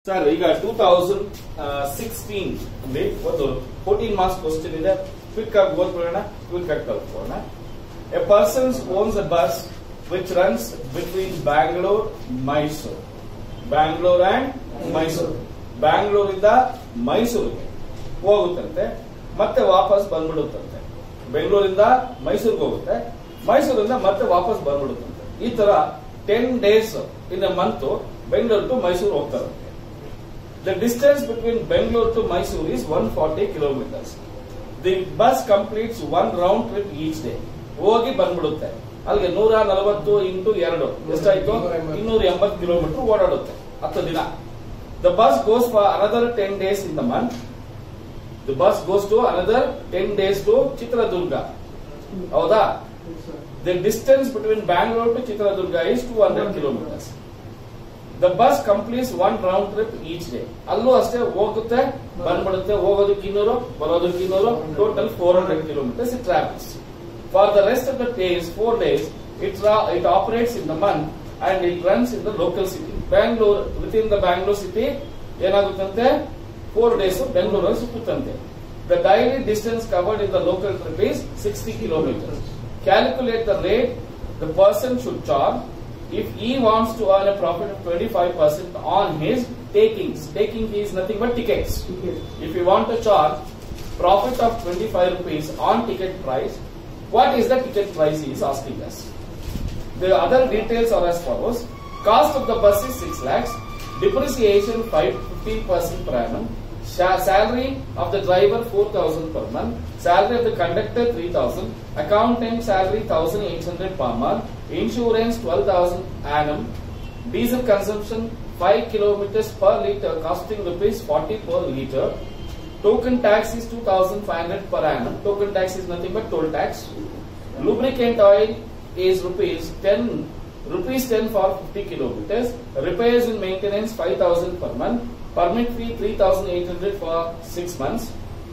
Sir ಈಗ two thousand sixteen ಅಲ್ಲಿ ಒಂದು ಫೋರ್ಟೀನ್ ಮಾರ್ಕ್ಸ್ ಕ್ವಶನ್ ಇದೆ ಕ್ವಿಕ್ ಆಗಿ ಓದ್ಕೊಳ್ಳೋಣ ಕ್ವಿಕ್ ಆಗಿ ಕಲ್ತ್ಕೊಳ್ಳೋಣ a persons owns a bus which runs between Bangalore Mysuru Bangalore and Mysuru ಬ್ಯಾಂಗ್ಳೂರಿಂದ ಮೈಸೂರಿಗೆ ಹೋಗುತ್ತಂತೆ ಮತ್ತೆ ವಾಪಸ್ ಬಂದ್ಬಿಡುತ್ತಂತೆ ಬೆಂಗಳೂರಿಂದ ಮೈಸೂರಿಗೆ ಹೋಗುತ್ತೆ ಮೈಸೂರಿಂದ ಮತ್ತೆ ವಾಪಸ್ ಬಂದ್ಬಿಡುತ್ತಂತೆ ಈ ತರ ten days in a month Bengaluru to Mysuru ಹೋಗ್ತಾರಂತೆ The distance between Bangalore to Mysore is 140 kilometers. The bus completes one round trip each day. ಹೋಗಿ ಬಂದ್ಬಿಡುತ್ತೆ ಅಲ್ಲಿಗೆ ನೂರ ನಲವತ್ತು ಇಂಟು ಎರಡು ಎಷ್ಟಾಯ್ತು ಇನ್ನೂರ ಎಂಬತ್ತು ಕಿಲೋಮೀಟರ್ ಓಡಾಡುತ್ತೆ ಹತ್ತು ದಿನ the bus goes for another ten days in the month the bus goes to another ten days to Chitradurga ಹೌದಾ the distance between Bangalore to Chitradurga is two hundred kilometres the bus completes one round trip each day ಅಲ್ಲೂ ಅಷ್ಟೇ ಹೋಗುತ್ತೆ ಬಂದ್ಬಿಡುತ್ತೆ ಹೋಗೋದಕ್ಕೆ ಇನ್ನೂರು ಬರೋದಕ್ಕೆ ಇನ್ನೂರು total four hundred kilometres it travels for the rest of the days four days it it operates in the month and it runs in the local city Bangalore with in the Bangalore city ಏನಾಗುತ್ತಂತೆ four days ಬೆಂಗಳೂರಲ್ಲಿ ಸುತ್ತುತ್ತಂತೆ the daily distance covered in the local trip is sixty kilometre calculate the rate the person should charge if he wants to earn a profit of 25% on his takings, taking is nothing but tickets. If you want to charge profit of 25 rupees on ticket price, what is the ticket price he is asking us? The other details are as follows. Cost of the bus is 6 lakhs, depreciation 5 15% per annum, Sa- salary of the driver 4000 per month, salary of the conductor 3000, accountant salary 1800 per month, insurance 12000 annum, diesel consumption 5 kilometers per liter costing rupees 40 per liter, token tax is 2500 per annum, token tax is nothing but toll tax, lubricant oil is rupees 10 rupees 10 for 50 kilometers, repairs and maintenance 5000 per month, permit fee 3800 for 6 months.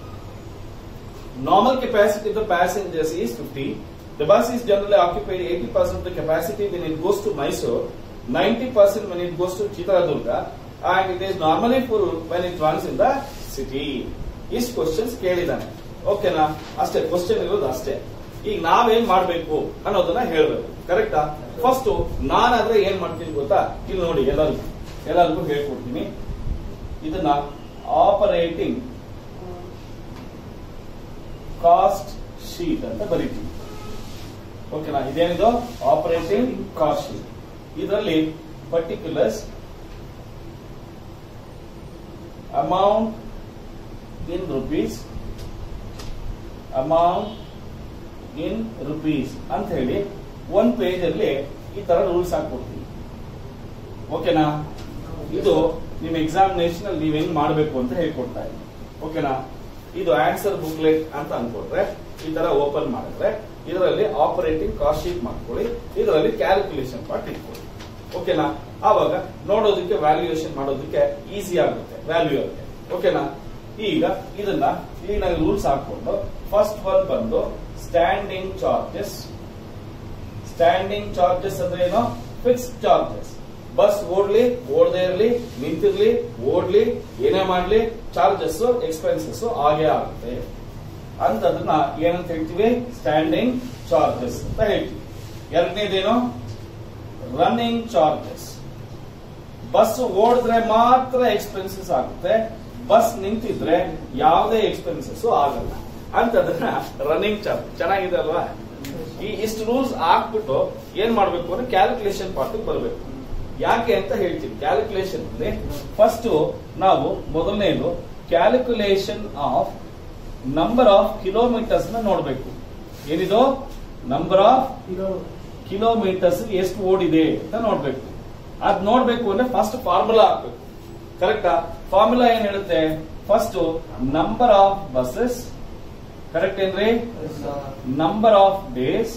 Normal capacity of the passengers is 50. The bus is generally occupied 80% of the capacity when it goes to Mysore, 90% when it goes to Chitradurga, and it is normally full when it runs in the city. ಇಷ್ಟು questions ಕೇಳಿದ್ದಾನೆ ಓಕೆನಾ ಅಷ್ಟೇ question ಇರೋದು ಅಷ್ಟೇ ಈಗ ನಾವೇನ್ ಮಾಡ್ಬೇಕು ಅನ್ನೋದನ್ನ ಹೇಳ್ಬೇಕು ಕರೆಕ್ಟಾ ಫಸ್ಟ್ ನಾನಾದ್ರೆ ಏನ್ ಮಾಡ್ತೀನಿ ಗೊತ್ತಾ ಇಲ್ಲಿ ನೋಡಿ ಎಲ್ಲರಿಗೂ ಎಲ್ಲರಿಗೂ ಹೇಳ್ಕೊಡ್ತೀನಿ ಇದನ್ನ ಆಪರೇಟಿಂಗ್ ಕಾಸ್ಟ್ ಶೀಟ್ ಅಂತ ಬರೀತೀವಿ ಓಕೆನಾ ಇದೇನಿದು ಆಪರೇಟಿಂಗ್ ಕಾಸ್ಟ್ ಶೀಟ್ ಇದರಲ್ಲಿ particulars amount in rupees amount in rupees ಅಂತ ಹೇಳಿ ಒಂದ್ ಪೇಜ್ ಅಲ್ಲಿ ಈ ತರ ರೂಲ್ಸ್ ಹಾಕೊಡ್ತೀನಿ ಓಕೆನಾ ಇದು ನಿಮ್ ಎಕ್ಸಾಮಿನೇಷನ್ ಅಲ್ಲಿ ನೀವ್ ಹೆಂಗ್ ಮಾಡ್ಬೇಕು ಅಂತ ಹೇಳ್ಕೊಡ್ತಾ ಇದ್ದೀನಿ ಓಕೆನಾ ಇದು ಆನ್ಸರ್ ಬುಕ್ಲೆಟ್ ಅಂತ ಅನ್ಕೊಂಡ್ರೆ ಈ ತರ ಓಪನ್ ಮಾಡಿದ್ರೆ ಇದರಲ್ಲಿ ಆಪರೇಟಿಂಗ್ ಕಾಸ್ಟ್ ಶೀಟ್ ಮಾಡ್ಕೊಳ್ಳಿ ಇದರಲ್ಲಿ ಕ್ಯಾಲ್ಕುಲೇಷನ್ ಪಾರ್ಟ್ ಇಟ್ಕೊಳ್ಳಿ ಓಕೆನಾ ಆವಾಗ ನೋಡೋದಕ್ಕೆ ವ್ಯಾಲ್ಯೂಯೇಷನ್ ಮಾಡೋದಕ್ಕೆ ಈಸಿ ಆಗುತ್ತೆ ವ್ಯಾಲ್ಯೂ ಆಗುತ್ತೆ ಓಕೆನಾ ಈಗ ಇದನ್ನ ಕ್ಲೀನ್ ಆಗಿ ರೂಲ್ಸ್ ಹಾಕೊಂಡು ಫಸ್ಟ್ ಒನ್ ಬಂದು ಸ್ಟ್ಯಾಂಡಿಂಗ್ ಚಾರ್ಜಸ್ ಸ್ಟ್ಯಾಂಡಿಂಗ್ ಚಾರ್ಜಸ್ ಅಂದ್ರೆ ಏನು ಫಿಕ್ಸ್ ಚಾರ್ಜಸ್ ಬಸ್ ಓಡ್ಲಿ ಓಡದೇ ಇರ್ಲಿ ನಿಂತಿರ್ಲಿ ಓಡ್ಲಿ ಏನೇ ಮಾಡ್ಲಿ ಚಾರ್ಜಸ್ ಎಕ್ಸ್ಪೆನ್ಸಸ್ ಆಗೇ ಆಗುತ್ತೆ ಅಂತದನ್ನ ಏನಂತ ಹೇಳ್ತೀವಿ ಸ್ಟ್ಯಾಂಡಿಂಗ್ ಚಾರ್ಜಸ್ ಅಂತ ಹೇಳ್ತೀವಿ ಎರಡನೇದೇನು ರನ್ನಿಂಗ್ ಚಾರ್ಜಸ್ ಬಸ್ ಓಡಿದ್ರೆ ಮಾತ್ರ ಎಕ್ಸ್ಪೆನ್ಸಸ್ ಆಗುತ್ತೆ ಬಸ್ ನಿಂತಿದ್ರೆ ಯಾವುದೇ ಎಕ್ಸ್ಪೆನ್ಸಸ್ ಆಗಲ್ಲ ಅಂತದನ್ನ ರನ್ನಿಂಗ್ ಚಾರ್ಜ್ ಚೆನ್ನಾಗಿದೆ ಅಲ್ವಾ ಈ ಇಷ್ಟು ರೂಲ್ಸ್ ಹಾಕ್ಬಿಟ್ಟು ಏನ್ ಮಾಡ್ಬೇಕು ಅಂದ್ರೆ ಕ್ಯಾಲ್ಕುಲೇಷನ್ ಪಾರ್ಟ್ ಬರಬೇಕು ಯಾಕೆ ಅಂತ ಹೇಳ್ತೀವಿ ಕ್ಯಾಲ್ಕುಲೇಷನ್ ಅಲ್ಲಿ ಫಸ್ಟ್ ನಾವು ಮೊದಲನೇದು calculation of number of kilometres ನ ನೋಡ್ಬೇಕು ಏನಿದು ನಂಬರ್ ಆಫ್ ಕಿಲೋಮೀಟರ್ಸ್ ಎಷ್ಟು ಓಡಿದೆ ಅಂತ ನೋಡ್ಬೇಕು ಅದ್ ನೋಡ್ಬೇಕು ಅಂದ್ರೆ ಫಸ್ಟ್ ಫಾರ್ಮುಲಾ ಹಾಕ್ಬೇಕು ಕರೆಕ್ಟಾ ಫಾರ್ಮುಲಾ ಏನ್ ಹೇಳುತ್ತೆ first number of buses correct ಏನ್ರಿ number of days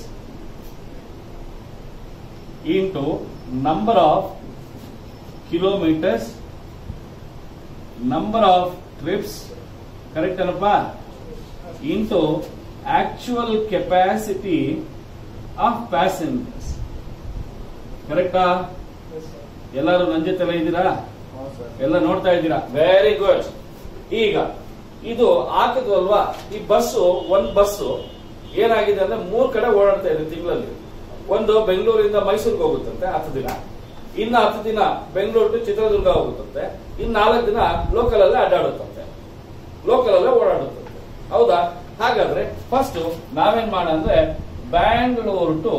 into number of kilometres number of trips correct ಏನಪ್ಪ into actual capacity of passengers ಕರೆಕ್ಟಾ ಎಲ್ಲರೂ ನನ್ನ ಜೊತೆ ಇದ್ದೀರಾ ಎಲ್ಲ ನೋಡ್ತಾ ಇದ್ದೀರಾ ವೆರಿ ಗುಡ್ ಈಗ ಇದು ಹಾಕಿದ್ವಲ್ವಾ ಈ ಬಸ್ಸು ಒಂದ್ ಬಸ್ಸು ಏನಾಗಿದೆ ಅಂದ್ರೆ ಮೂರ್ ಕಡೆ ಓಡಾಡ್ತಾ ಇದೆ ತಿಂಗಳಲ್ಲಿ ಒಂದು ಬೆಂಗಳೂರಿಂದ ಮೈಸೂರಿಗೆ ಹೋಗುತ್ತಂತೆ ಹತ್ತು ದಿನ ಇನ್ನ ಹತ್ತು ದಿನ ಬೆಂಗಳೂರು ಟು ಚಿತ್ರದುರ್ಗ ಹೋಗುತ್ತಂತೆ ಇನ್ ನಾಲ್ಕು ದಿನ ಲೋಕಲ್ ಅಲ್ಲೇ ಅಡ್ಡಾಡುತ್ತಂತೆ ಲೋಕಲ್ ಅಲ್ಲೇ ಓಡಾಡುತ್ತಂತೆ ಹೌದಾ ಹಾಗಾದ್ರೆ ಫಸ್ಟ್ ನಾವೇನ್ ಮಾಡ ಅಂದ್ರೆ ಬ್ಯಾಂಗ್ಳೂರು ಟು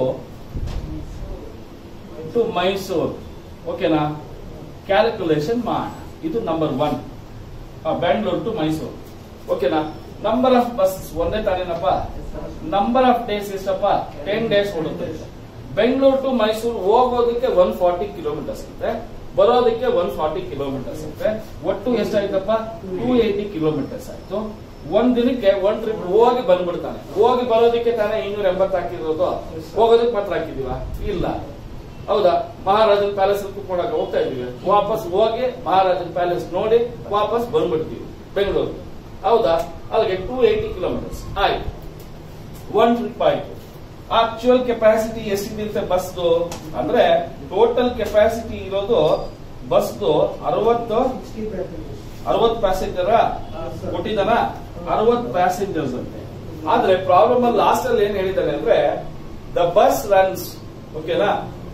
ಟು ಮೈಸೂರು ಓಕೆನಾ ಕ್ಯಾಲ್ಕುಲೇಷನ್ ಮಾಡೋಣ ಇದು number one Bangalore to Mysuru ಓಕೆನಾ ನಂಬರ್ ಆಫ್ ಬಸ್ ಒಂದೇ ತಾನೇನಪ್ಪ ನಂಬರ್ ಆಫ್ ಡೇಸ್ ಎಷ್ಟಪ್ಪ ಟೆನ್ ಡೇಸ್ ಓಡುತ್ತೆ ಬೆಂಗಳೂರು ಟು ಮೈಸೂರು ಹೋಗೋದಕ್ಕೆ ಒನ್ ಫಾರ್ಟಿ ಕಿಲೋಮೀಟರ್ಸ್ ಇರುತ್ತೆ ಬರೋದಕ್ಕೆ ಒನ್ ಫಾರ್ಟಿ ಕಿಲೋಮೀಟರ್ಸ್ ಇರುತ್ತೆ ಒಟ್ಟು ಎಷ್ಟಾಯ್ತಪ್ಪ ಟೂ ಏಯ್ಟಿ ಕಿಲೋಮೀಟರ್ಸ್ ಆಯ್ತು ಒಂದ್ ದಿನಕ್ಕೆ ಒಂದ್ ಟ್ರಿಪ್ ಹೋಗಿ ಬಂದ್ಬಿಡ್ತಾನೆ ಹೋಗಿ ಬರೋದಕ್ಕೆ ತಾನೇ ಇನ್ನೂರ ಎಂಬತ್ತು ಹಾಕಿರೋದು ಹೋಗೋದಕ್ಕೆ ಮಾತ್ರ ಹಾಕಿದೀವ ಇಲ್ಲ ಹೌದಾ ಮಹಾರಾಜನ್ ಪ್ಯಾಲೇಸ್ ಕುತ್ಕೊಂಡಾಗ ಹೋಗ್ತಾ ಇದೀವಿ ವಾಪಸ್ ಹೋಗಿ ಮಹಾರಾಜನ್ ಪ್ಯಾಲೇಸ್ ನೋಡಿ ವಾಪಸ್ ಬಂದ್ಬಿಡ್ತೀವಿ ಬೆಂಗಳೂರು ಹೌದಾ ಅಲ್ಲಿಗೆ ಟೂ ಏಯ್ಟಿ ಕಿಲೋಮೀಟರ್ಸ್ ಆಯ್ತು ಒನ್ ಟ್ರಿಪ್ ಆಯ್ತು ಆಕ್ಚುಯಲ್ ಕೆಪಾಸಿಟಿ ಎಷ್ಟಿದೆ ಬಸ್ದು ಅಂದ್ರೆ ಟೋಟಲ್ ಕೆಪಾಸಿಟಿ ಇರೋದು ಬಸ್ದು ಅರವತ್ತು ಅರವತ್ತು ಪ್ಯಾಸೆಂಜರ ಕೊಟ್ಟಿದ್ದಾನ ಅರವತ್ತು ಪ್ಯಾಸೆಂಜರ್ಸ್ ಅಂತೆ ಆದ್ರೆ ಪ್ರಾಬ್ಲಮ್ ಅಲ್ಲಿ ಲಾಸ್ಟ್ ಅಲ್ಲಿ ಏನ್ ಹೇಳಿದ್ದಾನೆ ಅಂದ್ರೆ ದ ಬಸ್ ರನ್ಸ್ ಓಕೆನಾ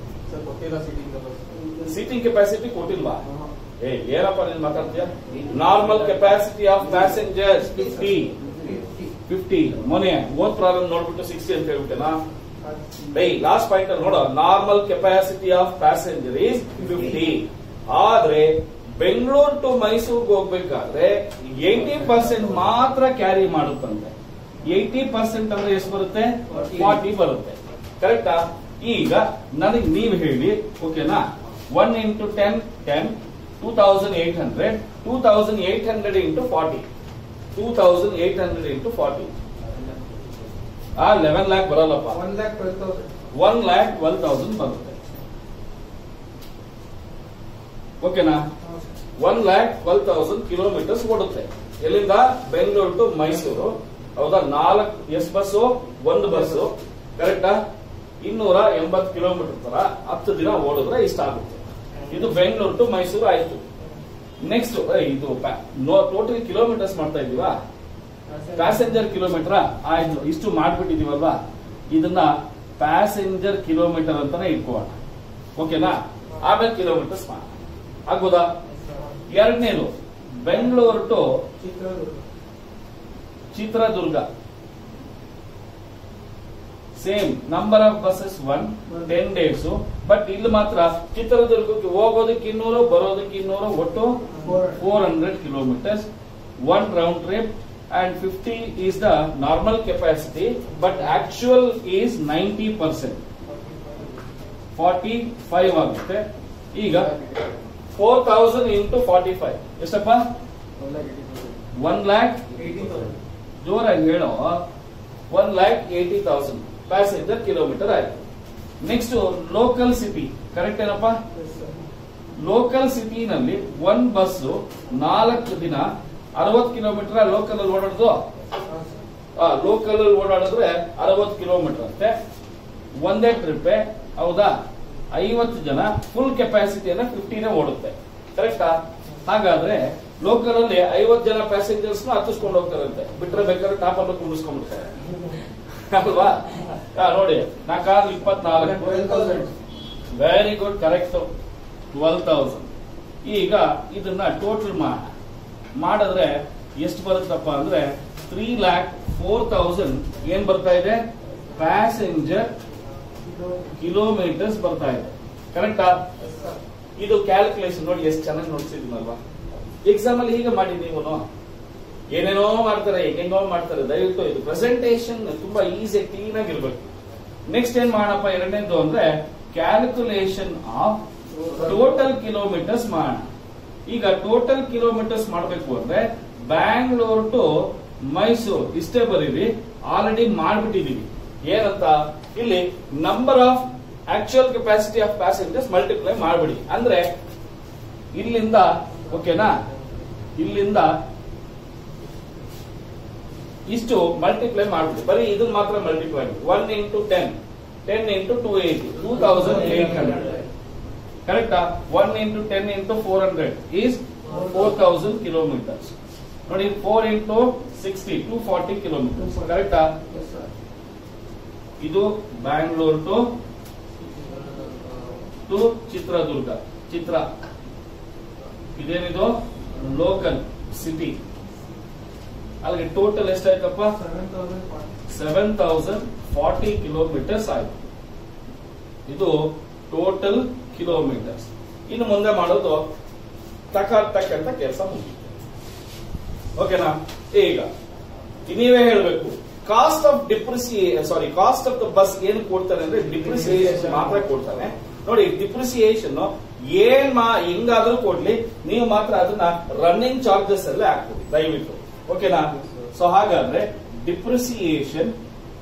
ಸೀಟಿಂಗ್ ಕೆಪಾಸಿಟಿ ಕೊಟ್ಟಿಲ್ವಾ ಏ ಏನಪ್ಪ ನೀನ್ ಮಾತಾಡ್ತೀಯ normal capacity of passengers fifty fifty ಮೊನ್ನೆ ಓದ್ ಪ್ರಾಬ್ಲಮ್ ನೋಡ್ಬಿಟ್ಟು ಸಿಕ್ಸ್ಟಿ ಅಂತ ಹೇಳ್ಬಿಟ್ಟೆನಾ ಬೈ ಲಾಸ್ಟ್ ಪಾಯಿಂಟ್ ಅಲ್ಲಿ ನೋಡೋ normal capacity of passenger is fifty ಆದ್ರೆ ಬೆಂಗಳೂರು ಟು ಮೈಸೂರಿಗೆ ಹೋಗ್ಬೇಕಾದ್ರೆ ಏಯ್ಟಿ ಪರ್ಸೆಂಟ್ ಮಾತ್ರ ಕ್ಯಾರಿ ಮಾಡುತ್ತಂತೆ ಏಯ್ಟಿ ಪರ್ಸೆಂಟ್ ಅಂದ್ರೆ ಎಷ್ಟು ಬರುತ್ತೆ ಫಾರ್ಟಿ ಬರುತ್ತೆ ಕರೆಕ್ಟಾ ಈಗ ನನಗೆ ನೀವು ಹೇಳಿ ಓಕೆನಾ one into ten ten two thousand eight hundred two thousand eight hundred into forty two thousand eight hundred into forty ಆ ಲೆವೆನ್ ಲ್ಯಾಕ್ ಬರಲ್ಲಪ್ಪ ಒನ್ ಲ್ಯಾಕ್ ಟ್ವೆಲ್ ತೌಸಂಡ್ ಬರುತ್ತೆ ಓಕೆನಾ one lakh twelve thousand kilometres ಓಡುತ್ತೆ ಎಲ್ಲಿಂದ ಬೆಂಗಳೂರು ಟು ಮೈಸೂರು ಹೌದಾ ನಾಲ್ಕು ಎಸ್ ಬಸ್ಸು ಒಂದು bus ಕರೆಕ್ಟಾ ಇನ್ನೂರ ಎಂಬತ್ತು ಕಿಲೋಮೀಟರ್ ತರ ಹತ್ತು ದಿನ ಓಡಿದ್ರೆ ಇಷ್ಟ ಆಗುತ್ತೆ ಇದು ಬೆಂಗಳೂರು ಟು ಮೈಸೂರು ಆಯ್ತು ನೆಕ್ಸ್ಟ್ ಇದು ಟೋಟಲ್ ಕಿಲೋಮೀಟರ್ಸ್ ಮಾಡ್ತಾ ಇದೀವಾ ಪ್ಯಾಸೆಂಜರ್ ಕಿಲೋಮೀಟರ್ ಆಯ್ತು ಇಷ್ಟು ಮಾಡ್ಬಿಟ್ಟಿದೀವಲ್ವಾ ಇದನ್ನ ಪ್ಯಾಸೆಂಜರ್ ಕಿಲೋಮೀಟರ್ ಅಂತಾನೆ ಇಟ್ಕೋಣ ಓಕೆನಾ ಆಮೇಲೆ ಕಿಲೋಮೀಟರ್ಸ್ ಮಾಡ ಆಗ್ಬೋದಾ ಎರಡನೇದು Bengaluru to Chitradurga same number of buses one ten days but ಇಲ್ಲಿ ಮಾತ್ರ ಚಿತ್ರದುರ್ಗಕ್ಕೆ ಹೋಗೋದಕ್ಕೆ ಇನ್ನೂರು ಬರೋದಕ್ಕೆ ಇನ್ನೂರು ಒಟ್ಟು four hundred kilometres one round trip and fifty is the normal capacity but actual is ninety percent forty five ಆಗುತ್ತೆ ಈಗ four thousand into forty five ಎಷ್ಟಪ್ಪ ಒನ್ ಲ್ಯಾಕ್ ಜೋರಾಗಿ ಹೇಳೋ one lakh eighty thousand passenger kilometre ಆಯ್ತು ನೆಕ್ಸ್ಟ್ ಲೋಕಲ್ ಸಿಟಿ ಕರೆಕ್ಟ್ ಏನಪ್ಪ local ಸಿಟಿನಲ್ಲಿ ಒಂದ್ bus ನಾಲ್ಕು ದಿನ ಅರವತ್ತು ಕಿಲೋಮೀಟರ್ ಲೋಕಲ್ ಅಲ್ಲಿ ಓಡಾಡುದು ಲೋಕಲ್ ಅಲ್ಲಿ ಓಡಾಡಿದ್ರೆ ಅರವತ್ತು ಕಿಲೋಮೀಟರ್ ಅಂತೆ ಒಂದೇ ಟ್ರಿಪ್ ಹೌದಾ ಐವತ್ತು ಜನ ಫುಲ್ ಕೆಪಾಸಿಟಿಯನ್ನ ಫಿಫ್ಟಿನೇ ಓಡುತ್ತೆ ಕರೆಕ್ಟಾ ಹಾಗಾದ್ರೆ ಲೋಕಲ್ ಅಲ್ಲಿ ಐವತ್ತು ಜನ ಪ್ಯಾಸೆಂಜರ್ಸ್ ಹತ್ತಿಸ್ಕೊಂಡು ಹೋಗ್ತಾರಂತೆ ಬಿಟ್ರೆ ಬೇಕಾದ್ರೆ ಟಾಪ್ ಅನ್ನು ಕುಂಡಿಸ್ಕೊಂಡ್ಬಿಡ್ತಾರೆ ಅಲ್ವಾ ಆ, ನೋಡಿ ನಾಲ್ಕಾರು ಇಪ್ಪತ್ನಾಲ್ಕು very good correct twelve thousand ಈಗ ಇದನ್ನ ಟೋಟಲ್ ಮಾಡ ಮಾಡಿದ್ರೆ ಎಷ್ಟು ಬರುತ್ತಪ್ಪ ಅಂದ್ರೆ ತ್ರೀ ಲ್ಯಾಕ್ ಫೋರ್ ತೌಸಂಡ್ ಏನ್ ಬರ್ತಾ ಇದೆ ಪ್ಯಾಸೆಂಜರ್ ಕಿಲೋಮೀಟರ್ಸ್ ಬರ್ತಾ ಇದೆ ಕರೆಕ್ಟಾ ಇದು ಕ್ಯಾಲ್ಕುಲೇಷನ್ ನೋಡಿ ಎಷ್ಟು ಚೆನ್ನಾಗಿ ನೋಡ್ಸಿದ್ನಲ್ವಾ ಎಕ್ಸಾಮ್ ಅಲ್ಲಿ ಹೀಗೆ ಮಾಡಿ ನೀವು ಏನೇನೋ ಮಾಡ್ತಾರೆ ಹೆಂಗೆಂಗೋ ಮಾಡ್ತಾರೆ ದಯವಿಟ್ಟು ಇದು ಪ್ರೆಸೆಂಟೇಶನ್ ತುಂಬಾ ಈಸಿ ಕ್ಲೀನ್ ಆಗಿರ್ಬೇಕು ನೆಕ್ಸ್ಟ್ ಏನ್ ಮಾಡಪ್ಪ ಎರಡನೇದು ಅಂದ್ರೆ ಕ್ಯಾಲ್ಕುಲೇಷನ್ ಆಫ್ ಟೋಟಲ್ ಕಿಲೋಮೀಟರ್ಸ್ ಮಾಡೋಣ ಈಗ ಟೋಟಲ್ ಕಿಲೋಮೀಟರ್ಸ್ ಮಾಡಬೇಕು ಅಂದ್ರೆ ಬ್ಯಾಂಗ್ಳೂರ್ ಟು ಮೈಸೂರು ಇಷ್ಟೇ ಬರೀರಿ ಆಲ್ರೆಡಿ ಮಾಡ್ಬಿಟ್ಟಿದೀವಿ ಏನಂತ ಇಲ್ಲಿ number of actual capacity of passengers multiply ಮಾಡ್ಬಿಡಿ ಅಂದ್ರೆ ಇಲ್ಲಿಂದ ಓಕೆನಾ ಇಲ್ಲಿಂದ ಇಷ್ಟು ಮಲ್ಟಿಪ್ಲೈ ಮಾಡ್ಬಿಡಿ ಬರೀ ಇದನ್ನ ಮಾತ್ರ ಮಲ್ಟಿಪ್ಲೈ ಮಾಡಿ one into ten ten into two eighty two thousand eight hundred ಕರೆಕ್ಟಾ one into ten into four hundred is four thousand kilometres ನೋಡಿ four into sixty two forty kilometres ಕರೆಕ್ಟಾ ಇದು ಬ್ಯಾಂಗ್ಳೂರ್ ಟು ಟು ಚಿತ್ರದುರ್ಗ ಚಿತ್ರ ಇದೇನಿದು ಲೋಕಲ್ ಸಿಟಿ ಅಲ್ಲಿಗೆ total ಎಷ್ಟಾಯ್ತಪ್ಪ seven thousand forty kilometres ಆಯ್ತು ಇದು total kilometres ಇನ್ನು ಮುಂದೆ ಮಾಡೋದು ತಕ ತಕ್ ಅಂತ ಕೆಲಸ ಮುಗಿಯುತ್ತೆ ಓಕೆನಾ ಈಗ ನೀವೇ ಹೇಳ್ಬೇಕು ಕಾಸ್ಟ್ ಆಫ್ ಡಿಪ್ರಿಸಿಯೇ sorry cost of the bus ಏನು ಕೊಡ್ತಾನೆ ಅಂದ್ರೆ ಡಿಪ್ರಿಸಿಯೇಷನ್ ಮಾತ್ರ ಕೊಡ್ತಾನೆ ನೋಡಿ ಡಿಪ್ರಿಸಿಯೇಷನ್ ಏನ್ ಮಾ ಹೆಂಗಾದ್ರೂ ಕೊಡ್ಲಿ ನೀವು ಮಾತ್ರ ಅದನ್ನ ರನ್ನಿಂಗ್ ಚಾರ್ಜಸ್ ಅಲ್ಲೇ ಹಾಕ್ಬಿಡಿ ದಯವಿಟ್ಟು ಓಕೆನಾ ಸೊ ಹಾಗಾದ್ರೆ ಡಿಪ್ರಿಸಿಯೇಷನ್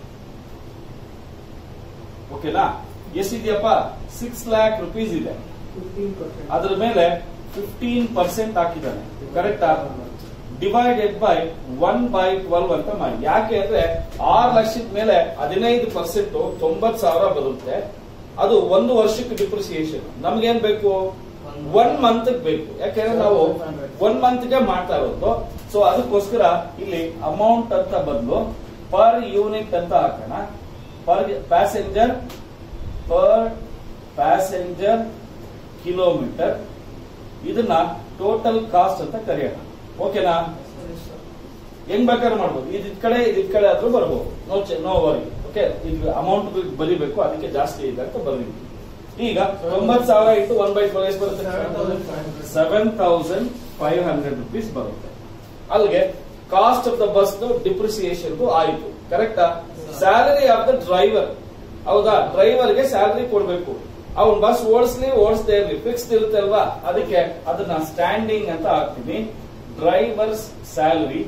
ಓಕೆನಾ ಎಷ್ಟಿದೆಯಪ್ಪ ಸಿಕ್ಸ್ ಲ್ಯಾಕ್ ರುಪೀಸ್ ಇದೆ ಅದ್ರ ಮೇಲೆ ಫಿಫ್ಟೀನ್ ಪರ್ಸೆಂಟ್ ಹಾಕಿದ್ದಾನೆ ಕರೆಕ್ಟಾ divided by one by twelve ಅಂತ ಮಾಡಿ ಯಾಕೆ ಅಂದ್ರೆ ಆರು ಲಕ್ಷದ ಮೇಲೆ ಹದಿನೈದು ಪರ್ಸೆಂಟ್ ತೊಂಬತ್ ಸಾವಿರ ಬರುತ್ತೆ ಅದು ಒಂದು ವರ್ಷಕ್ಕೆ ಡಿಪ್ರಿಸಿಯೇಷನ್ ನಮ್ಗೇನ್ ಬೇಕು ಒನ್ ಮಂತ್ ಬೇಕು ಯಾಕೆಂದ್ರೆ ನಾವು ಒನ್ ಮಂತ್ ಗೆ ಮಾಡ್ತಾ ಇರೋದು ಸೊ ಅದಕ್ಕೋಸ್ಕರ ಇಲ್ಲಿ ಅಮೌಂಟ್ ಅಂತ ಬದಲು ಪರ್ ಯೂನಿಟ್ ಅಂತ ಹಾಕೋಣ per passenger per passenger kilometre ಇದನ್ನ ಟೋಟಲ್ ಕಾಸ್ಟ್ ಅಂತ ಕರೆಯೋಣ ಓಕೆನಾ ಹೆಂಗ್ ಬೇಕಾದ್ರೆ ಮಾಡ್ಬೋದು ಇದ್ ಇದ್ ಕಡೆ ಇದ್ ಇದ್ ಕಡೆ ಆದ್ರೂ ಬರ್ಬೋದು ನೋ ಚೆ- ನೋ ವರಿ ಓಕೆ ಇದು ಅಮೌಂಟ್ ಬರಿಬೇಕು ಅದಕ್ಕೆ ಜಾಸ್ತಿ ಇದೆ ಅಂತ ಬರೀಬೇಕು ಈಗ ತೊಂಬತ್ ಸಾವಿರ ಇಂಟು ಒನ್ ಬೈ ಟ್ವೆಲ್ ಎಷ್ಟು ಬರುತ್ತೆ seven thousand five hundred rupees ಬರುತ್ತೆ ಅಲ್ಲಿಗೆ cost of the bus depreciation ಆಯ್ತು ಕರೆಕ್ಟಾ ಸ್ಯಾಲರಿ ಆಫ್ ದ ಡ್ರೈವರ್ ಹೌದಾ ಡ್ರೈವರ್ಗೆ ಸ್ಯಾಲರಿ ಕೊಡ್ಬೇಕು ಅವ್ನ್ ಬಸ್ ಓಡಿಸ್ಲಿ ಓಡಿಸದೇ ಇರ್ಲಿ ಫಿಕ್ಸ್ಡ್ ಇರುತ್ತೆ ಅಲ್ವಾ ಅದಕ್ಕೆ ಅದನ್ನ ಸ್ಟ್ಯಾಂಡಿಂಗ್ ಅಂತ ಹಾಕ್ತೀನಿ ಡ್ರೈವರ್ಸ್ ಸ್ಯಾಲರಿ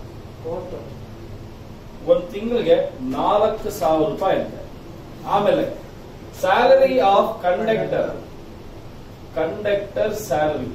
ಒಂದ್ ತಿಂಗಳಿಗೆ ನಾಲ್ಕು ಸಾವಿರ ರೂಪಾಯಿ ಅಂತೆ ಆಮೇಲೆ salary of conductor conductor salary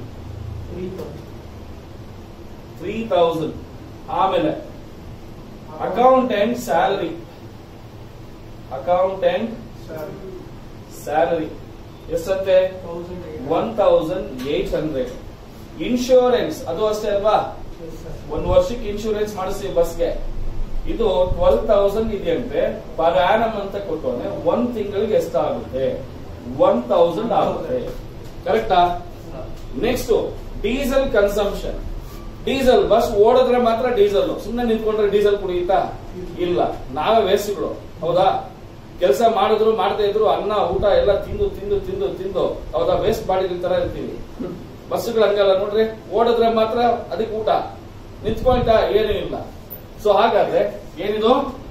three thousand ಆಮೇಲೆ ಅಕೌಂಟೆಂಟ್ ಸ್ಯಾಲರಿ ಅಕೌಂಟೆಂಟ್ ಸ್ಯಾಲರಿ ಎಷ್ಟಂತೆ one thousand eight hundred insurance ಅದು ಅಷ್ಟೇ ಅಲ್ವಾ ಒಂದ್ ವರ್ಷಕ್ಕೆ ಇನ್ಶೂರೆನ್ಸ್ ಮಾಡಿಸಿ ಬಸ್ಗೆ ಇದು ಟ್ವೆಲ್ ತೌಸಂಡ್ ಇದೆಯಂತೆ ಪರ್ ಆನಮ್ ಅಂತ ಕೊಟ್ಟವನೆ ಒಂದ್ ತಿಂಗಳಿಗೆ ಎಷ್ಟಾಗುತ್ತೆ ಒನ್ ತೌಸಂಡ್ ಆಗುತ್ತೆ ಕರೆಕ್ಟಾ next diesel consumption diesel bus ಓಡಿದ್ರೆ ಮಾತ್ರ ಡೀಸೆಲ್ ಸುಮ್ಮನೆ ನಿಂತ್ಕೊಂಡ್ರೆ ಡೀಸೆಲ್ ಕುಡಿಯುತ್ತಾ ಇಲ್ಲ ನಾವೇ ವೇಸ್ಟ್ಗಳು ಹೌದಾ ಕೆಲಸ ಮಾಡಿದ್ರು ಮಾಡದೇ ಇದ್ರು ಅನ್ನ ಊಟ ಎಲ್ಲ ತಿಂದು ತಿಂದು ತಿಂದು ತಿಂದು ಹೌದಾ ವೇಸ್ಟ್ ಬಾಡಿ ತರ ಇರ್ತೀವಿ ಬಸ್ಸುಗಳು ಹಂಗಲ್ಲ ನೋಡ್ರಿ ಓಡಿದ್ರೆ ಮಾತ್ರ ಅದಕ್ಕೆ ಊಟ ನಿಂತ್ಕೊಂಡ ಏನೂ ಇಲ್ಲ ಸೊ ಹಾಗಾದ್ರೆ ಏನಿದು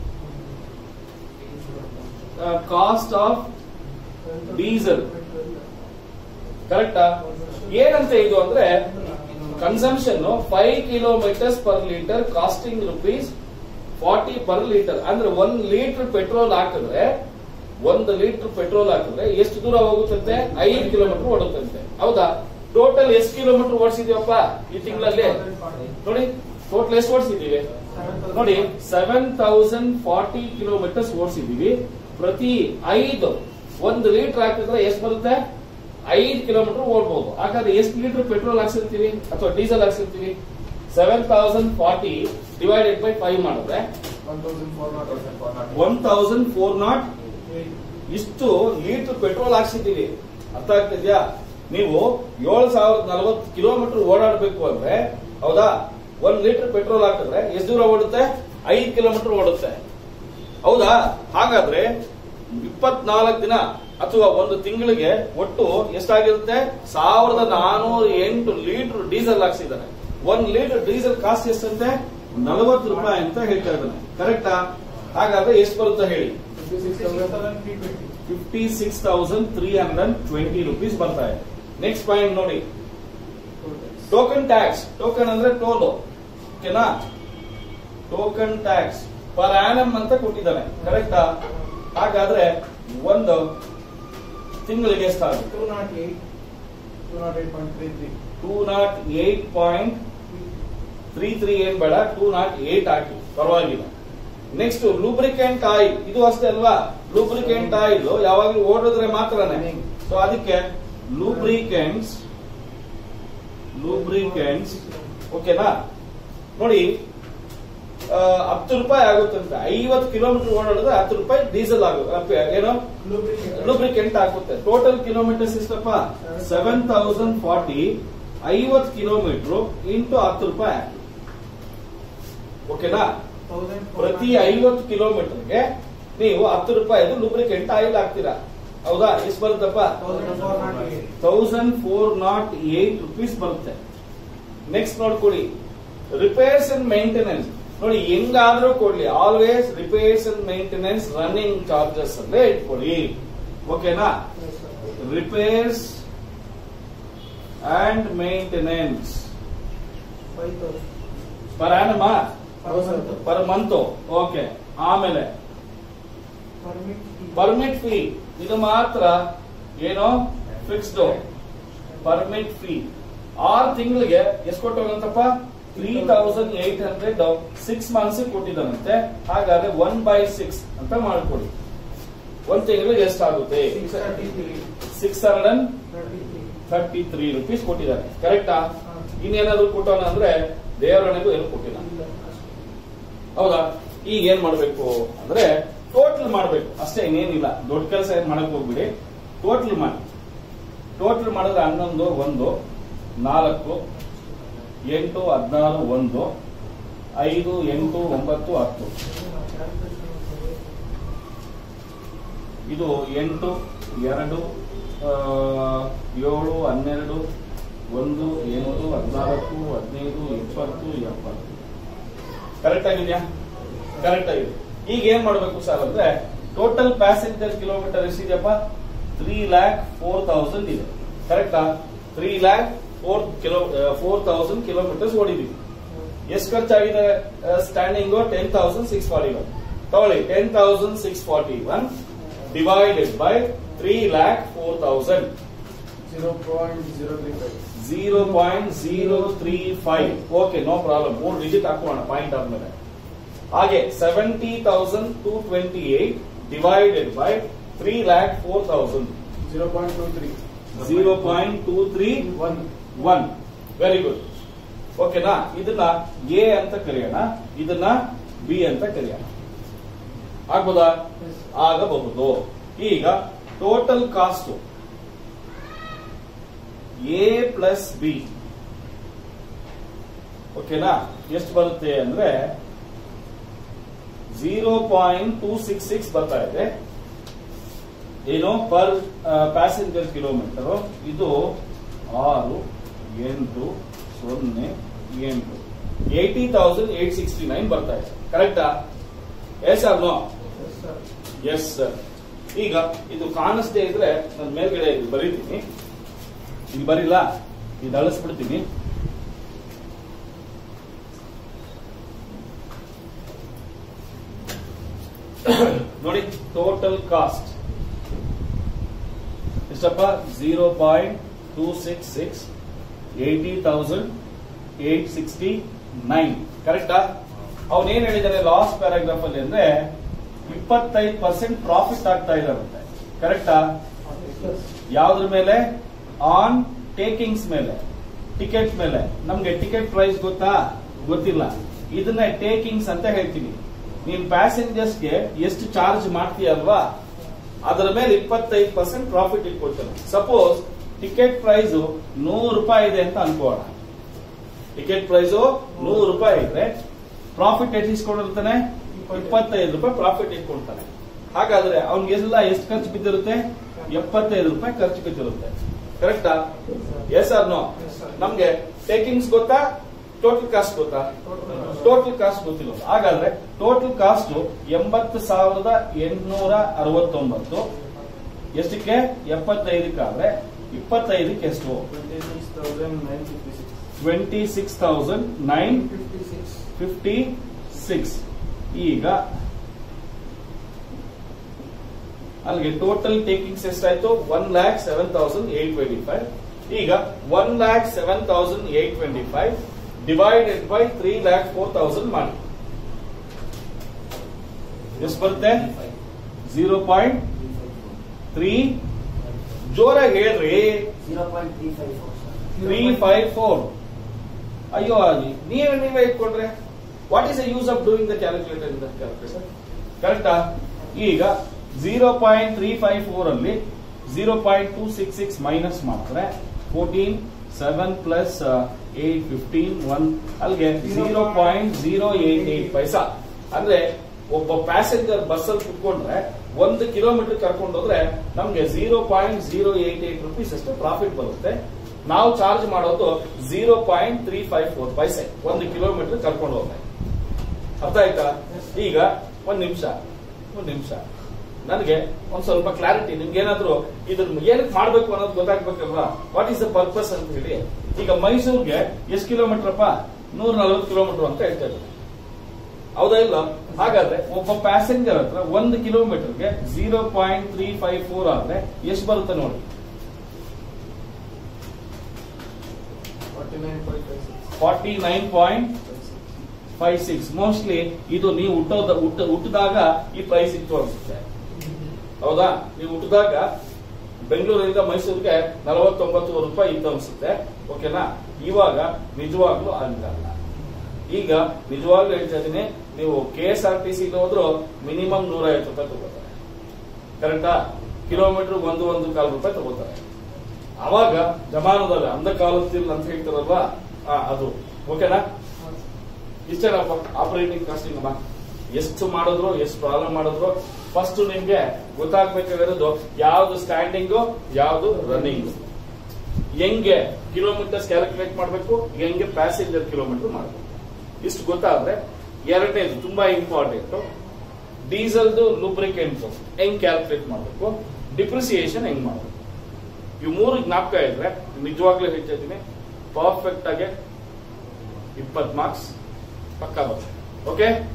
ಕಾಸ್ಟ್ ಆಫ್ ಡೀಸೆಲ್ ಕರೆಕ್ಟಾ ಏನಂತ ಇದು ಅಂದ್ರೆ consumption five kilometres per litre costing rupees forty per litre ಅಂದ್ರೆ ಒಂದ್ ಲೀಟರ್ ಪೆಟ್ರೋಲ್ ಹಾಕಿದ್ರೆ ಒಂದು ಲೀಟರ್ ಪೆಟ್ರೋಲ್ ಹಾಕಿದ್ರೆ ಎಷ್ಟು ದೂರ ಹೋಗುತ್ತಂತೆ ಐದು ಕಿಲೋಮೀಟರ್ ಓಡುತ್ತಂತೆ ಹೌದಾ ಟೋಟಲ್ ಎಷ್ಟು ಕಿಲೋಮೀಟರ್ ಓಡಿಸಿದೀವಪ್ಪ ಈ ತಿಂಗಳಲ್ಲಿ ನೋಡಿ ಟೋಟಲ್ ಎಷ್ಟು ಓಡಿಸಿದೀವಿ ನೋಡಿ ಸೆವೆನ್ ತೌಸಂಡ್ ಫಾರ್ಟಿ ಕಿಲೋಮೀಟರ್ಸ್ ಓಡಿಸಿದೀವಿ ಪ್ರತಿ ಐದು ಒಂದು ಲೀಟರ್ ಹಾಕಿದ್ರೆ ಎಷ್ಟು ಬರುತ್ತೆ ಐದು ಕಿಲೋಮೀಟರ್ ಓಡ್ಬೋದು ಹಾಗಾದ್ರೆ ಎಷ್ಟು ಲೀಟರ್ ಪೆಟ್ರೋಲ್ ಹಾಕ್ಸಿರ್ತೀವಿ ಅಥವಾ ಡೀಸೆಲ್ ಹಾಕ್ಸಿರ್ತೀವಿ seven thousand forty divided by five ಮಾಡಿದ್ರೆ ಒನ್ ತೌಸಂಡ್ ಫೋರ್ ನಾಟ್ ಇಷ್ಟು ಲೀಟರ್ ಪೆಟ್ರೋಲ್ ಹಾಕ್ಸಿದ್ದೀವಿ ಅರ್ಥ ಆಗ್ತಿದ್ಯಾ ನೀವು ಏಳು ಸಾವಿರದ ನಲವತ್ತು ಕಿಲೋಮೀಟರ್ ಓಡಾಡಬೇಕು ಅಂದ್ರೆ ಹೌದಾ ಒಂದ್ ಲೀಟರ್ ಪೆಟ್ರೋಲ್ ಹಾಕಿದ್ರೆ ಎಷ್ಟು ದೂರ ಓಡುತ್ತೆ ಐದು ಕಿಲೋಮೀಟರ್ ಓಡುತ್ತೆ ಹೌದಾ ಹಾಗಾದ್ರೆ ಇಪ್ಪತ್ನಾಲ್ಕು ದಿನ ಅಥವಾ ಒಂದು ತಿಂಗಳಿಗೆ ಒಟ್ಟು ಎಷ್ಟಾಗಿರುತ್ತೆ ಸಾವಿರದ ನಾನೂರ ಎಂಟು ಲೀಟರ್ ಡೀಸೆಲ್ ಹಾಕ್ಸಿದ್ದಾನೆ ಒಂದ್ ಲೀಟರ್ ಡೀಸೆಲ್ ಕಾಸ್ಟ್ ಎಷ್ಟಂತೆ ನಲವತ್ತು ರೂಪಾಯಿ ಅಂತ ಹೇಳ್ತಾ ಇದ್ದಾನೆ ಕರೆಕ್ಟಾ ಹಾಗಾದ್ರೆ ಎಷ್ಟು ಬರುತ್ತೆ ಹೇಳಿ fifty six thousand three hundred twenty rupees ಬರ್ತಾ ಇದೆ ನೆಕ್ಸ್ಟ್ ಪಾಯಿಂಟ್ ನೋಡಿ ಟೋಕನ್ ಟ್ಯಾಕ್ಸ್ ಟೋಕನ್ ಅಂದ್ರೆ ಟೋಲು ಓಕೆನಾ ಟೋಕನ್ ಟ್ಯಾಕ್ಸ್ ಪರ್ ಆನಮ್ ಅಂತ ಕೊಟ್ಟಿದ್ದಾನೆ ಕರೆಕ್ಟಾ ಹಾಗಾದ್ರೆ ಒಂದು ತಿಂಗಳಿಗೆ ಎಷ್ಟಾಗುತ್ತೆ two nought eight point three three ಏನ್ ಬೇಡ ಟೂ ನಾಟ್ ಏಟ್ ಹಾಕಿ ಪರವಾಗಿಲ್ಲ ನೆಕ್ಸ್ಟ್ ಲೂಬ್ರಿಕೆಂಟ್ ಆಯಿಲ್ ಇದು ಅಷ್ಟೇ ಅಲ್ವಾ ಲೂಬ್ರಿಕೆಂಟ್ ಆಯಿಲ್ ಯಾವಾಗ್ಲೂ ಓಡಿದ್ರೆ ಮಾತ್ರನೇ ಸೊ ಅದಕ್ಕೆ ಲೂಬ್ರಿಕೆಂಟ್ಸ್ ಲೂಬ್ರಿಕೆಂಟ್ಸ್ ಓಕೆನಾ ನೋಡಿ ಆ, ಹತ್ತು ರೂಪಾಯಿ ಆಗುತ್ತಂತೆ ಐವತ್ತು ಕಿಲೋಮೀಟರ್ ಓಡಾಡಿದ್ರೆ ಹತ್ತು ರೂಪಾಯಿ ಡೀಸೆಲ್ ಆಗುತ್ತೆ ಏನೋ ಲೂಬ್ರಿಕೆಂಟ್ ಆಗುತ್ತೆ ಟೋಟಲ್ ಕಿಲೋಮೀಟರ್ಸ್ ಎಷ್ಟಪ್ಪ ಸೆವೆನ್ ತೌಸಂಡ್ ಫಾರ್ಟಿ ಐವತ್ತು ಕಿಲೋಮೀಟರ್ ಇಂಟು ಹತ್ತು ರೂಪಾಯಿ ಹಾಕಿ ಓಕೆನಾ ಪ್ರತಿ ಐವತ್ತು ಕಿಲೋಮೀಟರ್ಗೆ ನೀವು ಹತ್ತು ರೂಪಾಯಿದು ಲೂಬ್ರಿಕೆಂಟ್ ಆಯಿಲ್ ಹಾಕ್ತೀರಾ ಹೌದಾ ಎಷ್ಟು ಬರುತ್ತಪ್ಪ thousand four nought eight rupees ಬರುತ್ತೆ ನೆಕ್ಸ್ಟ್ ನೋಡ್ಕೊಳ್ಳಿ ರಿಪೇರ್ಸ್ ಅಂಡ್ ಮೇಂಟೆನೆನ್ಸ್ ನೋಡಿ ಹೆಂಗಾದ್ರೂ ಕೊಡ್ಲಿ always repairs and maintenance running charges ಅಲ್ಲೇ ಇಟ್ಕೊಳ್ಳಿ ಓಕೆನಾ repairs and maintenance per annum per month okay ಆಮೇಲೆ ಪರ್ಮಿಟ್ ಫೀ ಇದು ಮಾತ್ರ ಏನೋ ಫಿಕ್ಸ್ಡ್ ಪರ್ಮಿಟ್ ಫೀ ಆರು ತಿಂಗಳಿಗೆ ಎಷ್ಟು ಕೊಟ್ಟೋಗಂತಪ್ಪ three thousand eight hundred six months ಕೊಟ್ಟಿದ್ದಾನಂತೆ ಹಾಗಾದ್ರೆ ಒನ್ ಬೈ ಸಿಕ್ಸ್ ಅಂತ ಮಾಡ್ಕೊಡಿ ಒಂದ್ ತಿಂಗಳಿಗೆ ಎಷ್ಟಾಗುತ್ತೆ six hundred and thirty three rupees ಕೊಟ್ಟಿದ್ದಾನೆ ಕರೆಕ್ಟಾ ಇನ್ನೇನಾದ್ರು ಕೊಟ್ಟವನ ಅಂದ್ರೆ ದೇವರಣೆಗೂ ಏನು ಕೊಟ್ಟಿಲ್ಲ ಹೌದಾ ಈಗ ಏನ್ ಮಾಡ್ಬೇಕು ಅಂದ್ರೆ ಟೋಟಲ್ ಮಾಡ್ಬೇಕು ಅಷ್ಟೇ ಇನ್ನೇನಿಲ್ಲ ದೊಡ್ಡ ಕೆಲಸ ಏನ್ ಮಾಡಕ್ ಹೋಗ್ಬಿಡಿ ಟೋಟಲ್ ಮಾಡಿ ಟೋಟಲ್ ಮಾಡಿದ್ರೆ ಹನ್ನೊಂದು ಒಂದು ನಾಲ್ಕು ಎಂಟು ಹದಿನಾರು ಒಂದು ಐದು ಎಂಟು ಒಂಬತ್ತು ಹತ್ತು ಇದು ಎಂಟು ಎರಡು ಆ, ಏಳು ಹನ್ನೆರಡು ಒಂದು ಎಂಟು ಹದಿನಾಲ್ಕು ಹದಿನೈದು ಇಪ್ಪತ್ತು ಎಪ್ಪತ್ತು ಕರೆಕ್ಟ್ ಆಗಿದೆಯಾ ಕರೆಕ್ಟ್ ಆಗಿದೆ ಈಗ ಏನ್ ಮಾಡ್ಬೇಕು ಸರ್ ಅಂದ್ರೆ ಟೋಟಲ್ ಪ್ಯಾಸೆಂಜರ್ ಕಿಲೋಮೀಟರ್ ಎಷ್ಟಿದೆಯಪ್ಪ ತ್ರೀ ಲ್ಯಾಕ್ ಫೋರ್ ತೌಸಂಡ್ ಇದೆ ಕರೆಕ್ಟಾ three lakh four kilo four thousand kilometres ಓಡಿದೀವಿ ಎಷ್ಟು ಖರ್ಚಾಗಿದೆ standing ten thousand six forty one ತಗೊಳ್ಳಿ ten thousand six forty one divided by three lakh four thousand zero point zero three five okay no problem ಮೂರು digit ಹಾಕೋಣ point ಆದ್ಮೇಲೆ ಹಾಗೆ seventy thousand two twenty eight divided by three lakh four thousand zero point two three one very good ಓಕೆನಾ ಇದನ್ನ A ಅಂತ ಕರೆಯೋಣ ಇದನ್ನ B ಅಂತ ಕರೆಯೋಣ ಆಗ್ಬೋದಾ ಆಗಬಹುದು ಈಗ total cost A plus B ಓಕೆನಾ ಎಷ್ಟು ಬರುತ್ತೆ ಅಂದ್ರೆ zero point two six six ಬರ್ತಾ ಇದೆ ಏನು ಪರ್ ಪ್ಯಾಸೆಂಜರ್ ಕಿಲೋಮೀಟರ್ ಇದು ಆರು ಎಂಟು ಸೊನ್ನೆ ಎಂಟು eighty thousand eight sixty nine ಬರ್ತಾ ಇದೆ ಕರೆಕ್ಟಾ yes or no yes sir ಈಗ ಇದು ಕಾಣಿಸ್ದೇ ಇದ್ರೆ ನಾನು ಮೇಲ್ಗಡೆ ಇದು ಬರೀತೀನಿ ಇದು ಬರಿಲ್ಲ ಇದು ಅಳಿಸ್ಬಿಡ್ತೀನಿ ನೋಡಿ ಟೋಟಲ್ ಕಾಸ್ಟ್ ಎಷ್ಟಪ್ಪ zero point two six six eighty thousand eight sixty nine ಕರೆಕ್ಟಾ ಅವನೇನ್ ಹೇಳಿದಾನೆ ಲಾಸ್ಟ್ ಪ್ಯಾರಾಗ್ರಾಫ್ ಅಲ್ಲಿ ಅಂದ್ರೆ ಇಪ್ಪತ್ತೈದು ಪರ್ಸೆಂಟ್ ಪ್ರಾಫಿಟ್ ಆಗ್ತಾ ಇದಾರಂತೆ ಕರೆಕ್ಟಾ ಯಾವ್ದ್ರ ಮೇಲೆ ಆನ್ ಟೇಕಿಂಗ್ಸ್ ಮೇಲೆ ಟಿಕೆಟ್ ಮೇಲೆ ನಮ್ಗೆ ಟಿಕೆಟ್ ಪ್ರೈಸ್ ಗೊತ್ತಾ ಗೊತ್ತಿಲ್ಲ ಇದನ್ನ ಟೇಕಿಂಗ್ಸ್ ಅಂತ ಹೇಳ್ತೀನಿ ನೀನ್ ಪ್ಯಾಸೆಂಜರ್ಸ್ಗೆ ಎಷ್ಟು ಚಾರ್ಜ್ ಮಾಡ್ತೀಯಲ್ವಾ ಅದರ ಮೇಲೆ ಇಪ್ಪತ್ತೈದು ಪರ್ಸೆಂಟ್ ಪ್ರಾಫಿಟ್ ಇಟ್ಕೊಳ್ತಾನೆ ಸಪೋಸ್ ಟಿಕೆಟ್ ಪ್ರೈಸ್ ನೂರು ರೂಪಾಯಿ ಇದೆ ಅಂತ ಅನ್ಕೋಣ ಟಿಕೆಟ್ ಪ್ರೈಸ್ ನೂರು ರೂಪಾಯಿ ಇದ್ರೆ ಪ್ರಾಫಿಟ್ ಎಷ್ಟು ಇಸ್ಕೊಂಡಿರ್ತಾನೆ ಇಪ್ಪತ್ತೈದು ರೂಪಾಯಿ ಪ್ರಾಫಿಟ್ ಇಟ್ಕೊಳ್ತಾನೆ ಹಾಗಾದ್ರೆ ಅವ್ನಿಗೆಲ್ಲ ಎಷ್ಟು ಖರ್ಚು ಬಿದ್ದಿರುತ್ತೆ ಎಪ್ಪತ್ತೈದು ರೂಪಾಯಿ ಖರ್ಚು ಬಿದ್ದಿರುತ್ತೆ ಕರೆಕ್ಟಾ ಎಸ್ ಆರ್ ನೋ ನಮ್ಗೆ ಟೇಕಿಂಗ್ಸ್ ಗೊತ್ತಾ ಟೋಟಲ್ ಕಾಸ್ಟ್ ಗೊತ್ತಾ ಟೋಟಲ್ ಕಾಸ್ಟ್ ಗೊತ್ತಿಲ್ಲ ಹಾಗಾದ್ರೆ ಟೋಟಲ್ ಕಾಸ್ಟ್ ಎಂಬತ್ತು ಸಾವಿರದ ಎಂಟುನೂರ ಅರವತ್ತೊಂಬತ್ತು ಎಷ್ಟಕ್ಕೆ ಎಪ್ಪತ್ತೈದಕ್ಕಾದ್ರೆ ಇಪ್ಪತ್ತೈದಕ್ಕೆ ಎಷ್ಟು twenty six thousand nine fifty six ಈಗ ಅಲ್ಲಿಗೆ ಟೋಟಲ್ ಟೇಕಿಂಗ್ಸ್ ಎಷ್ಟಾಯ್ತು one lakh seven thousand eight twenty five ಈಗ one lakh seven thousand eight twenty five divided by three lakh four thousand ಮಾಡಿ ಎಷ್ಟು ಬರುತ್ತೆ ಜೀರೋ ಪಾಯಿಂಟ್ ತ್ರೀ ಜೋರಾಗಿ ಹೇಳ್ರಿ zero point three five four three five four ಅಯ್ಯೋ ಅಜ್ಜಿ ನೀವೇ ನೀವೇ ಇಟ್ಕೊಂಡ್ರೆ what is the use of doing the calculator in the calculator ಕರೆಕ್ಟಾ ಈಗ zero point three five four ಅಲ್ಲಿ zero point two six six minus ಮಾಡಿದ್ರೆ fourteen seven plus eight fifteen one ಅಲ್ಲಿಗೆ zero point zero eight eight paisa ಅಂದ್ರೆ ಒಬ್ಬ passenger bus ಅಲ್ಲಿ ಕುತ್ಕೊಂಡ್ರೆ ಒಂದು kilometre ಕರ್ಕೊಂಡು ಹೋದ್ರೆ ನಮ್ಗೆ zero point zero eight eight rupees ಅಷ್ಟು ಪ್ರಾಫಿಟ್ ಬರುತ್ತೆ ನಾವು ಚಾರ್ಜ್ ಮಾಡೋದು zero point three five four paise ಒಂದು ಕಿಲೋಮೀಟರ್ ಕರ್ಕೊಂಡು ಹೋಗ್ತಾರೆ ಅರ್ಥ ಆಯ್ತಾ ಈಗ ಒಂದ್ ನಿಮಿಷ ಒಂದ್ ನಿಮಿಷ ನನಗೆ ಒಂದ್ ಸ್ವಲ್ಪ ಕ್ಲಾರಿಟಿ ನಿಮ್ಗೆ ಏನಾದ್ರು ಇದ್ರ ಏನಕ್ಕೆ ಮಾಡ್ಬೇಕು ಅನ್ನೋದು ಗೊತ್ತಾಗ್ಬೇಕಲ್ವಾ ವಾಟ್ ಈಸ್ ದ ಪರ್ಪಸ್ ಅಂತ ಹೇಳಿ ಈಗ ಮೈಸೂರಿಗೆ ಎಷ್ಟು ಕಿಲೋಮೀಟರ್ ಅಪ್ಪ ನೂರ ನಲವತ್ತು ಕಿಲೋಮೀಟರ್ ಅಂತ ಹೇಳ್ತಾ ಇದ್ದಾರೆ ಹೌದಾ ಇಲ್ಲ ಹಾಗಾದ್ರೆ ಒಬ್ಬ ಪ್ಯಾಸೆಂಜರ್ ಹತ್ರ ಒಂದು ಕಿಲೋಮೀಟರ್ಗೆ zero point three five four ಆದ್ರೆ ಎಷ್ಟು ಬರುತ್ತೆ ನೋಡಿ forty nine point five six mostly ಇದು ನೀವು ಹುಟ್ಟೋದ ಹುಟ್ಟ ಹುಟ್ಟಿದಾಗ ಈ ಪ್ರೈಸ್ ಇತ್ತು ಅನ್ಸುತ್ತೆ ಹೌದಾ ನೀವು ಹುಟ್ಟಿದಾಗ ಬೆಂಗಳೂರಿಂದ ಮೈಸೂರಿಗೆ ನಲವತ್ತೊಂಬತ್ತು ರೂಪಾಯಿ ಇತ್ತು ಅನ್ಸುತ್ತೆ ಓಕೆನಾ ಇವಾಗ ನಿಜವಾಗ್ಲೂ ಹಂಗಲ್ಲ ಈಗ ನಿಜವಾಗ್ಲೂ ಹೇಳ್ತಾ ಇದೀನಿ ನೀವು K S R T C ಹೋದ್ರು ಮಿನಿಮಮ್ ನೂರ ಐವತ್ತು ರೂಪಾಯಿ ತಗೋತಾರೆ ಕರೆಕ್ಟಾ ಕಿಲೋಮೀಟರ್ ಒಂದು ಒಂದು ಕಾಲು ರೂಪಾಯಿ ತಗೋತಾರೆ ಅವಾಗ ಜಮಾನದಲ್ಲಿ ಅಂಧ ಕಾಲத்தில் ಅಂತ ಹೇಳ್ತಾರಲ್ವಾ ಆ, ಅದು ಓಕೆನಾ ಇಷ್ಟೇನಪ್ಪ ಆಪರೇಟಿಂಗ್ ಕಾಸ್ಟಿಂಗ್ ಅಮ್ಮ ಎಷ್ಟು ಮಾಡಿದ್ರು ಎಷ್ಟು ಪ್ರಾಬ್ಲಮ್ ಮಾಡಿದ್ರು ಫಸ್ಟ್ ನಿಮ್ಗೆ ಗೊತ್ತಾಗ್ಬೇಕಾಗಿರೋದು ಯಾವ್ದು ಸ್ಟ್ಯಾಂಡಿಂಗು ಯಾವ್ದು ರನ್ನಿಂಗ್ ಹೆಂಗೆ ಕಿಲೋಮೀಟರ್ಸ್ ಕ್ಯಾಲ್ಕುಲೇಟ್ ಮಾಡಬೇಕು ಹೆಂಗೆ ಪ್ಯಾಸೆಂಜರ್ ಕಿಲೋಮೀಟರ್ ಮಾಡಬೇಕು ಇಷ್ಟು ಗೊತ್ತಾದ್ರೆ ಎರಡನೇದು ತುಂಬಾ ಇಂಪಾರ್ಟೆಂಟ್ ಡೀಸೆಲ್ದು ಲೂಬ್ರಿಕೆಂಟ್ ಹೆಂಗ್ ಕ್ಯಾಲ್ಕುಲೇಟ್ ಮಾಡಬೇಕು ಡಿಪ್ರಿಸಿಯೇಷನ್ ಹೆಂಗ್ ಮಾಡಬೇಕು ಇವು ಮೂರು ಜ್ಞಾಪಕ ಇದ್ರೆ ನಿಜವಾಗ್ಲೂ ಹೇಳ್ತಾ ಇದ್ದೀನಿ ಪರ್ಫೆಕ್ಟ್ ಆಗಿ ಇಪ್ಪತ್ ಮಾರ್ಕ್ಸ್ ಪಕ್ಕ ಬರುತ್ತೆ ಓಕೆ